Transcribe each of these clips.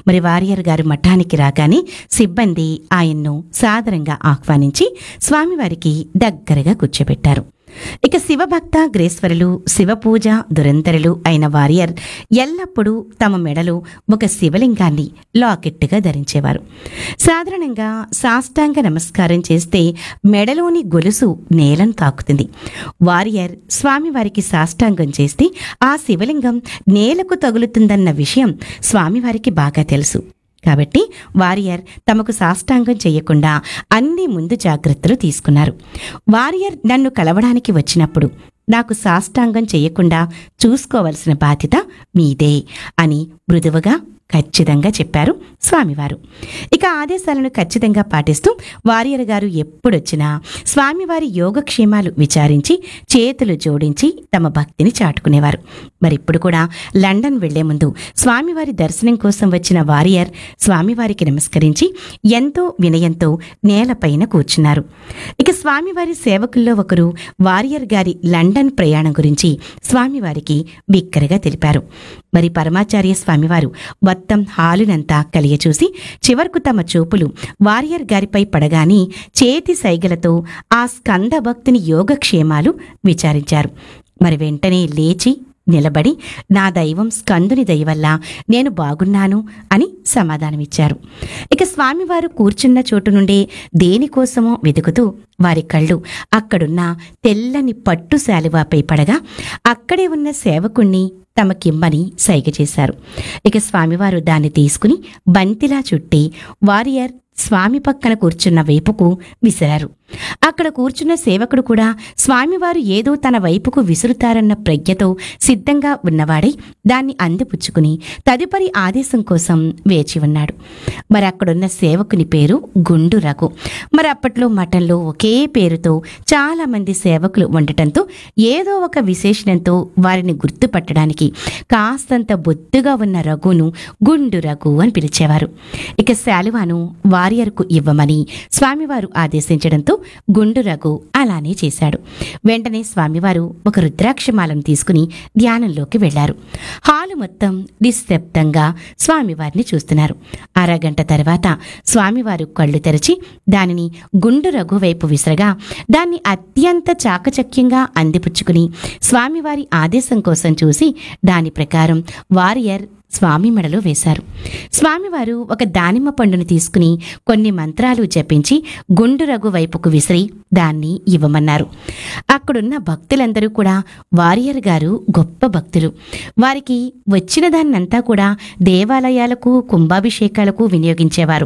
మరి వారియర్ గారు మఠానికి రాగానే సిబ్బంది ఆయన్ను సాదరంగా ఆహ్వానించి స్వామివారికి దగ్గరగా కూర్చోబెట్టారు ఇక శివభక్త గ్రేశ్వరులు శివపూజ దురంతరులు అయిన వారియర్ ఎల్లప్పుడూ తమ మెడలో ఒక శివలింగాన్ని లాకెట్టుగా ధరించేవారు సాధారణంగా సాష్టాంగ నమస్కారం చేస్తే మెడలోని గొలుసు నేలను తాకుతుంది వారియర్ స్వామివారికి సాష్టాంగం చేస్తే ఆ శివలింగం నేలకు తగులుతుందన్న విషయం స్వామివారికి బాగా తెలుసు కాబట్టి వారియర్ తమకు సాష్టాంగం చేయకుండా అన్ని ముందు జాగ్రత్తలు తీసుకున్నారు వారియర్ నన్ను కలవడానికి వచ్చినప్పుడు నాకు సాష్టాంగం చేయకుండా చూసుకోవలసిన బాధ్యత మీదే అని మృదువుగా ఖచ్చితంగా చెప్పారు స్వామివారు ఇక ఆదేశాలను ఖచ్చితంగా పాటిస్తూ వారియర్ గారు ఎప్పుడొచ్చినా స్వామివారి యోగక్షేమాలు విచారించి చేతులు జోడించి తమ భక్తిని చాటుకునేవారు మరిప్పుడు కూడా లండన్ వెళ్లే ముందు స్వామివారి దర్శనం కోసం వచ్చిన వారియర్ స్వామివారికి నమస్కరించి ఎంతో వినయంతో నేలపైన కూర్చున్నారు ఇక స్వామివారి సేవకుల్లో ఒకరు వారియర్ గారి లండన్ ప్రయాణం గురించి స్వామివారికి బిక్కరగా తెలిపారు మరి పరమాచార్య స్వామివారు మొత్తం హాలునంతా కలియచూసి చివరకు తమ చూపులు వారియర్ గారిపై పడగాని చేతి సైగలతో ఆ స్కంద భక్తుని యోగక్షేమాలు విచారించారు మరి వెంటనే లేచి నిలబడి నా దైవం స్కందుని దయ వల్ల నేను బాగున్నాను అని సమాధానమిచ్చారు ఇక స్వామివారు కూర్చున్న చోటు నుండే దేనికోసమో వెతుకుతూ వారి కళ్ళు అక్కడున్న తెల్లని పట్టు శాలువాపై పడగా అక్కడే ఉన్న సేవకుణ్ణి తమకిమ్మని సైగ చేశారు ఇక స్వామివారు దాన్ని తీసుకుని బంతిలా చుట్టి వారియర్ స్వామి పక్కన కూర్చున్న వైపుకు విసిరారు అక్కడ కూర్చున్న సేవకుడు కూడా స్వామివారు ఏదో తన వైపుకు విసురుతారన్న ప్రజ్ఞతో సిద్ధంగా ఉన్నవాడై దాన్ని అందిపుచ్చుకుని తదుపరి ఆదేశం కోసం వేచి ఉన్నాడు మరి అక్కడున్న సేవకుని పేరు గుండు రఘు మరి అప్పట్లో మఠంలో ఒకే పేరుతో చాలా మంది సేవకులు ఉండటంతో ఏదో ఒక విశేషణంతో వారిని గుర్తుపట్టడానికి కాస్తంత బొత్తుగా ఉన్న రఘును గుండు రఘు అని పిలిచేవారు ఇక శాలువాను వారియర్కు ఇవ్వమని స్వామివారు ఆదేశించడంతో గుండు రఘు అలానే చేశాడు వెంటనే స్వామివారు ఒక రుద్రాక్షమాలను తీసుకుని ధ్యానంలోకి వెళ్లారు హాలు మొత్తం నిశ్శబ్దంగా స్వామివారిని చూస్తున్నారు అరగంట తర్వాత స్వామివారు కళ్ళు తెరిచి దానిని గుండు రఘు వైపు విసరగా దాన్ని అత్యంత చాకచక్యంగా అందిపుచ్చుకుని స్వామివారి ఆదేశం కోసం చూసి దాని ప్రకారం వారియర్ స్వామి మెడలో వేశారు స్వామివారు ఒక దానిమ్మ పండును తీసుకుని కొన్ని మంత్రాలు జపించి గుండు రఘు వైపుకు విసిరి దాన్ని ఇవ్వమన్నారు అక్కడున్న భక్తులందరూ కూడా వారియర్ గారు గొప్ప భక్తులు వారికి వచ్చిన దాన్నంతా కూడా దేవాలయాలకు కుంభాభిషేకాలకు వినియోగించేవారు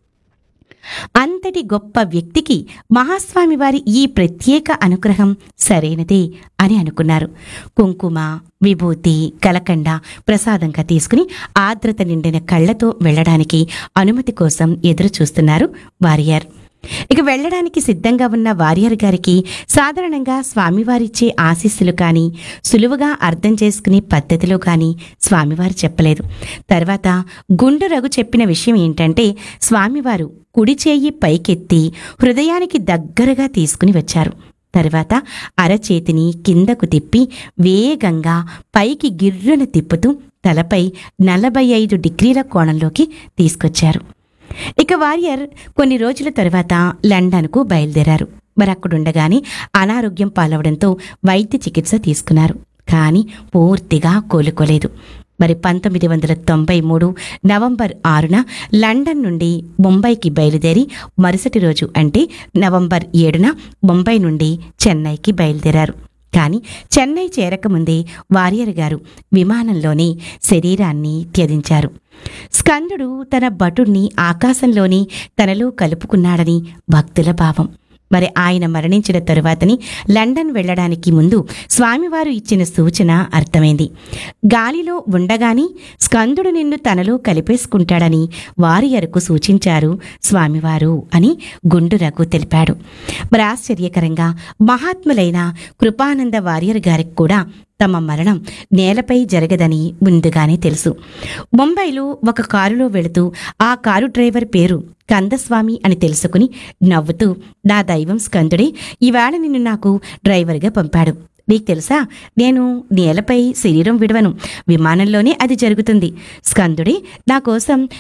అంతటి గొప్ప వ్యక్తికి మహాస్వామి వారి ఈ ప్రత్యేక అనుగ్రహం సరైనదే అని అనుకున్నారు కుంకుమ విభూతి కలకండ ప్రసాదంగా తీసుకుని ఆర్ద్రత నిండిన కళ్ళతో వెళ్ళడానికి అనుమతి కోసం ఎదురు చూస్తున్నారు వారియర్ ఇక వెళ్ళడానికి సిద్ధంగా ఉన్న వారియర్ గారికి సాధారణంగా స్వామివారిచ్చే ఆశీస్సులు కానీ సులువుగా అర్థం చేసుకునే పద్ధతిలో కానీ స్వామివారు చెప్పలేదు తర్వాత గుండు రఘు చెప్పిన విషయం ఏంటంటే స్వామివారు కుడి చేయి పైకెత్తి హృదయానికి దగ్గరగా తీసుకుని వచ్చారు తర్వాత అరచేతిని కిందకు తిప్పి వేగంగా పైకి గిర్రున తిప్పుతూ తలపై నలభై ఐదు డిగ్రీల కోణంలోకి తీసుకొచ్చారు ఇక వారియర్ కొన్ని రోజుల తర్వాత లండన్కు బయలుదేరారు మరి అక్కడుండగానే అనారోగ్యం పాలవడంతో వైద్య చికిత్స తీసుకున్నారు కానీ పూర్తిగా కోలుకోలేదు మరి పంతొమ్మిది వందల తొంభై మూడు నవంబర్ ఆరున లండన్ నుండి ముంబైకి బయలుదేరి మరుసటి రోజు అంటే నవంబర్ ఏడున ముంబై నుండి చెన్నైకి బయలుదేరారు కానీ చెన్నై చేరకముందే వారియర్ గారు విమానంలోనే శరీరాన్ని త్యజించారు స్కందుడు తన భటుణ్ణి ఆకాశంలోని తనలో కలుపుకున్నాడని భక్తుల భావం మరి ఆయన మరణించిన తరువాతని లండన్ వెళ్ళడానికి ముందు స్వామివారు ఇచ్చిన సూచన అర్థమైంది గాలిలో ఉండగాని స్కందుడు నిన్ను తనలో కలిపేసుకుంటాడని వారియర్కు సూచించారు స్వామివారు అని గుండురకు తెలిపాడు మరి ఆశ్చర్యకరంగా మహాత్ములైన కృపానంద వారియర్ గారికి కూడా తమ మరణం నేలపై జరగదని ముందుగానే తెలుసు ముంబైలో ఒక కారులో వెళుతూ ఆ కారు డ్రైవర్ పేరు కందస్వామి అని తెలుసుకుని నవ్వుతూ నా దైవం స్కందుడే ఈవేళ నిన్ను నాకు డ్రైవర్గా పంపాడు నీకు తెలుసా నేను నేలపై శరీరం విడవను విమానంలోనే అది జరుగుతుంది స్కందుడే నా కోసం